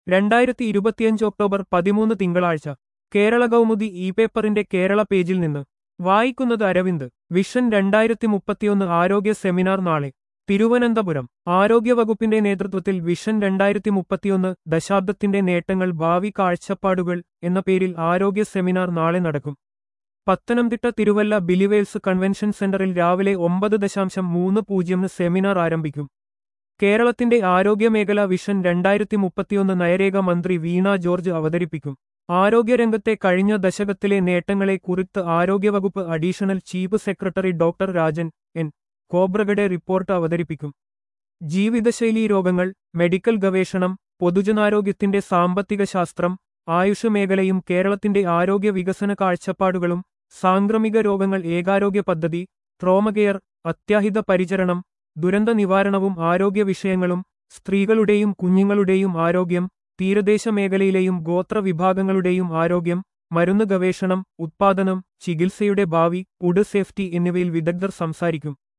രണ്ടായിരത്തി ഇരുപത്തിയഞ്ച് ഒക്ടോബർ പതിമൂന്ന് തിങ്കളാഴ്ച കേരള കൗമുദി ഇ പേപ്പറിന്റെ കേരള പേജിൽ നിന്ന് വായിക്കുന്നത് അരവിന്ദ് വിഷൻ രണ്ടായിരത്തി മുപ്പത്തിയൊന്ന് ആരോഗ്യ സെമിനാർ നാളെ തിരുവനന്തപുരം ആരോഗ്യവകുപ്പിന്റെ നേതൃത്വത്തിൽ വിഷൻ രണ്ടായിരത്തി മുപ്പത്തിയൊന്ന് ദശാബ്ദത്തിന്റെ നേട്ടങ്ങൾ ഭാവി കാഴ്ചപ്പാടുകൾ എന്ന പേരിൽ ആരോഗ്യ സെമിനാർ നാളെ നടക്കും പത്തനംതിട്ട തിരുവല്ല ബിലിവേൽസ് കൺവെൻഷൻ സെന്ററിൽ രാവിലെ ഒമ്പത് ദശാംശം മൂന്ന് പൂജ്യമിന് സെമിനാർ ആരംഭിക്കും കേരളത്തിന്റെ ആരോഗ്യമേഖല വിഷൻ രണ്ടായിരത്തി മുപ്പത്തിയൊന്ന് നയരേഖ മന്ത്രി വീണ ജോർജ് അവതരിപ്പിക്കും ആരോഗ്യരംഗത്തെ കഴിഞ്ഞ ദശകത്തിലെ നേട്ടങ്ങളെ കുറിത്ത് ആരോഗ്യവകുപ്പ് additional chief secretary doctor Rajan N Khobragade report അവതരിപ്പിക്കും ജീവിതശൈലീ രോഗങ്ങൾ മെഡിക്കൽ ഗവേഷണം പൊതുജനാരോഗ്യത്തിന്റെ സാമ്പത്തിക ശാസ്ത്രം ആയുഷ് മേഖലയും കേരളത്തിന്റെ ആരോഗ്യ വികസന കാഴ്ചപ്പാടുകളും സാംക്രമിക രോഗങ്ങൾ ഏകാരോഗ്യ പദ്ധതി ട്രോമകെയർ അത്യാഹിത പരിചരണം ദുരന്ത നിവാരണവും ആരോഗ്യ വിഷയങ്ങളും സ്ത്രീകളുടെയും കുഞ്ഞുങ്ങളുടെയും ആരോഗ്യം തീരദേശ മേഖലയിലെയും ഗോത്ര വിഭാഗങ്ങളുടെയും ആരോഗ്യം മരുന്ന് ഗവേഷണം ഉത്പാദനം ചികിത്സയുടെ ഭാവി ഫുഡ് സേഫ്റ്റി എന്നിവയിൽ വിദഗ്ധർ സംസാരിക്കും